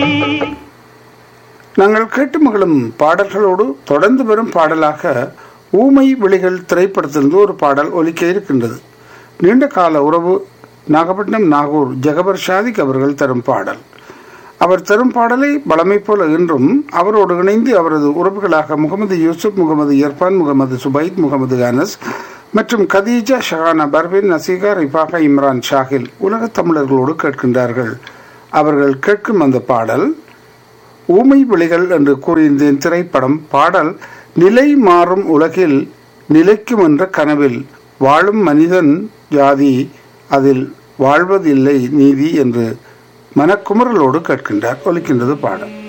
நாங்கள் கேட்டு மகளும் பாடல்களோடு தொடர்ந்து வரும் பாடலாக ஊமை விழிகள் திரைப்படத்திலிருந்து ஒரு பாடல் ஒலிக்க இருக்கின்றது நீண்ட கால உறவு நாகப்பட்டினம் நாகூர் ஜெகபர் ஷாதிக் அவர்கள் தரும் பாடல் அவர் தரும் பாடலை பழமை போல இன்றும் அவரோடு இணைந்து அவரது உறவுகளாக முகமது யூசுப் முகமது இர்பான் முகமது சுபைத் முகமது அனஸ் மற்றும் கதீஜா ஷஹானா பர்வின் நசீகா ரிஃபாகா இம்ரான் ஷாகில் உலகத் தமிழர்களோடு கேட்கின்றார்கள் அவர்கள் கேட்கும் அந்த பாடல் ஊமை விழிகள் என்று கூறியிருந்தேன் திரைப்படம் பாடல் நிலை மாறும் உலகில் நிலைக்கும் என்ற கனவில் வாழும் மனிதன் ஜாதி அதில் வாழ்வதில்லை நீதி என்று மனக்குமுறலோடு கேட்கின்றார் ஒலிக்கின்றது பாடல்